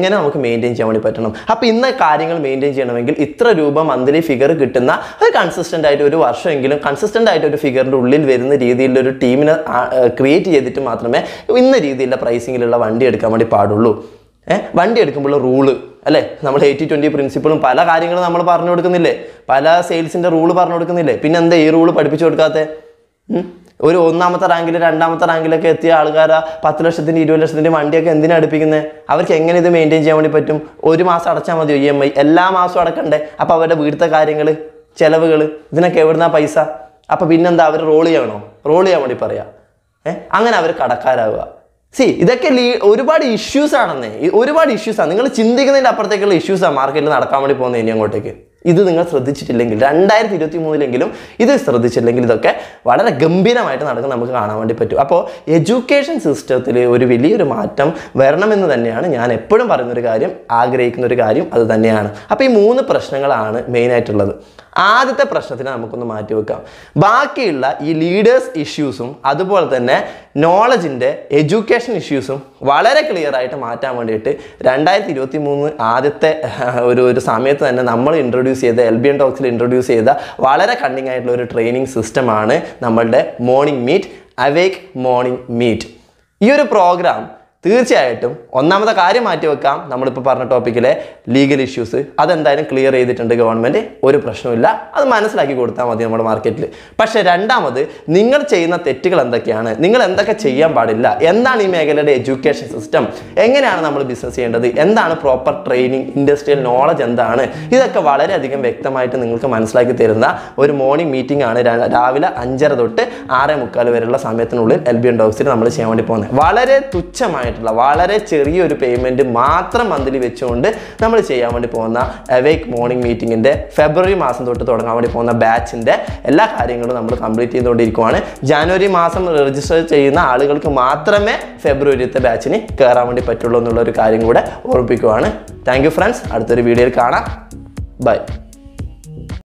എങ്ങനെ നമുക്ക് മെയിൻറ്റെയിൻ ചെയ്യാൻ വേണ്ടി പറ്റണം അപ്പോൾ ഇന്ന കാര്യങ്ങൾ മെയിൻറ്റെയിൻ ചെയ്യണമെങ്കിൽ ഇത്ര രൂപ മന്ത്ലി ഫിഗർ കിട്ടുന്ന ഒരു കൺസിസ്റ്റൻ്റ് ആയിട്ട് ഒരു വർഷമെങ്കിലും കൺസിസ്റ്റൻ്റ് ആയിട്ട് ഒരു ഫിഗറിൻ്റെ ഉള്ളിൽ വരുന്ന രീതിയിലുള്ള ഒരു ടീമിനെ ക്രിയേറ്റ് ചെയ്തിട്ട് മാത്രമേ ഇന്ന രീതിയിലുള്ള പ്രൈസിങ്ങിലുള്ള വണ്ടി എടുക്കാൻ വേണ്ടി പാടുള്ളൂ ഏഹ് വണ്ടി എടുക്കുമ്പോൾ റൂള് അല്ലേ നമ്മൾ എയ്റ്റി ട്വൻറ്റി പ്രിൻസിപ്പിളും പല കാര്യങ്ങളും നമ്മൾ പറഞ്ഞു കൊടുക്കുന്നില്ലേ പല സെയിൽസിൻ്റെ റൂള് പറഞ്ഞു കൊടുക്കുന്നില്ലേ പിന്നെ എന്താ ഈ റൂള് പഠിപ്പിച്ചു കൊടുക്കാത്തെ ഉം? ഒരു ഒന്നാമത്തെ റാങ്കിൽ രണ്ടാമത്തെ റാങ്കിലൊക്കെ എത്തിയ ആൾക്കാർ പത്ത് ലക്ഷത്തിൻ്റെ ഇരുപത് ലക്ഷത്തിൻ്റെ വണ്ടിയൊക്കെ എന്തിനാണ് അടുപ്പിക്കുന്നത് അവർക്ക് എങ്ങനെ ഇത് മെയിൻറ്റെയിൻ ചെയ്യാൻ വേണ്ടി പറ്റും ഒരു മാസം അടച്ചാൽ മതിയോ ഇ എം ഐ എല്ലാ മാസവും അടക്കണ്ടേ അപ്പോൾ അവരുടെ വീട്ടിലത്തെ കാര്യങ്ങൾ ചിലവുകൾ ഇതിനൊക്കെ എവിടുന്നാ പൈസ അപ്പോൾ പിന്നെന്താ അവർ റോൾ ചെയ്യണോ റോൾ ചെയ്യാൻ വേണ്ടി പറയാം ഏഹ് അങ്ങനെ അവർ കടക്കാരാവുക സി ഇതൊക്കെ ലീ ഒരുപാട് ഇഷ്യൂസ് ആണെന്നേ ഈ ഒരുപാട് ഇഷ്യൂസ് ആണ് നിങ്ങൾ ചിന്തിക്കുന്നതിൻ്റെ അപ്പുറത്തേക്കുള്ള ഇഷ്യൂസാണ് മാർക്കറ്റിൽ നടക്കാൻ വേണ്ടി പോകുന്നത് ഇനി അങ്ങോട്ടേക്ക് ഇത് നിങ്ങൾ ശ്രദ്ധിച്ചിട്ടില്ലെങ്കിൽ രണ്ടായിരത്തി ഇരുപത്തി മൂന്നിലെങ്കിലും ഇത് ശ്രദ്ധിച്ചില്ലെങ്കിൽ ഇതൊക്കെ വളരെ ഗംഭീരമായിട്ട് നടക്കുന്ന നമുക്ക് കാണാൻ വേണ്ടി പറ്റും അപ്പോൾ എഡ്യൂക്കേഷൻ സിസ്റ്റത്തിൽ ഒരു വലിയൊരു മാറ്റം വരണമെന്ന് തന്നെയാണ് ഞാൻ എപ്പോഴും പറയുന്നൊരു കാര്യം ആഗ്രഹിക്കുന്ന ഒരു കാര്യം അത് തന്നെയാണ് അപ്പോൾ ഈ മൂന്ന് പ്രശ്നങ്ങളാണ് മെയിനായിട്ടുള്ളത് ആദ്യത്തെ പ്രശ്നത്തിനെ നമുക്കൊന്ന് മാറ്റി വെക്കാം ബാക്കിയുള്ള ഈ ലീഡേഴ്സ് ഇഷ്യൂസും അതുപോലെ തന്നെ നോളജിൻ്റെ എഡ്യൂക്കേഷൻ ഇഷ്യൂസും വളരെ ക്ലിയർ ആയിട്ട് മാറ്റാൻ വേണ്ടിയിട്ട് രണ്ടായിരത്തി ഇരുപത്തി മൂന്ന് ആദ്യത്തെ ഒരു ഒരു സമയത്ത് തന്നെ നമ്മൾ ഇൻട്രൊഡ്യൂസ് ചെയ്ത എൽ ബി എൻ ടോക്സിൽ ഇൻട്രൊഡ്യൂസ് ചെയ്ത വളരെ കണ്ണിങ് ആയിട്ടുള്ള ഒരു ട്രെയിനിങ് സിസ്റ്റമാണ് നമ്മളുടെ morning meet awake morning meet ഈ ഒരു പ്രോഗ്രാം തീർച്ചയായിട്ടും ഒന്നാമത്തെ കാര്യം മാറ്റി വെക്കാം നമ്മളിപ്പോൾ പറഞ്ഞ ടോപ്പിക്കിലെ ലീഗൽ ഇഷ്യൂസ് അതെന്തായാലും ക്ലിയർ ചെയ്തിട്ടുണ്ട് ഗവൺമെൻറ് ഒരു പ്രശ്നമില്ല അത് മനസ്സിലാക്കി കൊടുത്താൽ മതി നമ്മുടെ മാർക്കറ്റിൽ പക്ഷേ രണ്ടാമത് നിങ്ങൾ ചെയ്യുന്ന തെറ്റുകൾ എന്തൊക്കെയാണ് നിങ്ങൾ എന്തൊക്കെ ചെയ്യാൻ പാടില്ല എന്താണ് ഈ മേഖലയുടെ എഡ്യൂക്കേഷൻ സിസ്റ്റം എങ്ങനെയാണ് നമ്മൾ ബിസിനസ് ചെയ്യേണ്ടത് എന്താണ് പ്രോപ്പർ ട്രെയിനിങ് ഇൻഡസ്ട്രിയൽ നോളജ് എന്താണ് ഇതൊക്കെ വളരെയധികം വ്യക്തമായിട്ട് നിങ്ങൾക്ക് മനസ്സിലാക്കി തരുന്ന ഒരു മോർണിംഗ് മീറ്റിംഗ് ആണ് രാ- രാവിലെ അഞ്ചര തൊട്ട് ആറേ മുക്കാൽ വരെയുള്ള സമയത്തിനുള്ളിൽ എൽ ബി എൻ ഡോക്സിൽ നമ്മൾ ചെയ്യാൻ വേണ്ടി പോകുന്നത് വളരെ തുച്ഛമായിട്ടുള്ള വളരെ ചെറിയൊരു പേയ്മെൻറ്റ് മാത്രം മന്ത്ലി വെച്ചുകൊണ്ട് നമ്മൾ ചെയ്യാൻ വേണ്ടി പോകുന്ന അവേക്ക് മോർണിംഗ് മീറ്റിങ്ങിൻ്റെ ഫെബ്രുവരി മാസം തൊട്ട് തുടങ്ങാൻ വേണ്ടി പോകുന്ന ബാച്ചിൻ്റെ എല്ലാ കാര്യങ്ങളും നമ്മൾ കംപ്ലീറ്റ് ചെയ്തുകൊണ്ടിരിക്കുവാണ് ജാനുവരി മാസം രജിസ്റ്റർ ചെയ്യുന്ന ആളുകൾക്ക് മാത്രമേ ഫെബ്രുവരിത്തെ ബാച്ചിന് കയറാൻ വേണ്ടി പറ്റുള്ളൂ എന്നുള്ള ഒരു കാര്യം കൂടെ ഓർമ്മിപ്പിക്കുവാണ് താങ്ക് യു ഫ്രണ്ട്സ് അടുത്തൊരു വീഡിയോയിൽ കാണാം ബൈ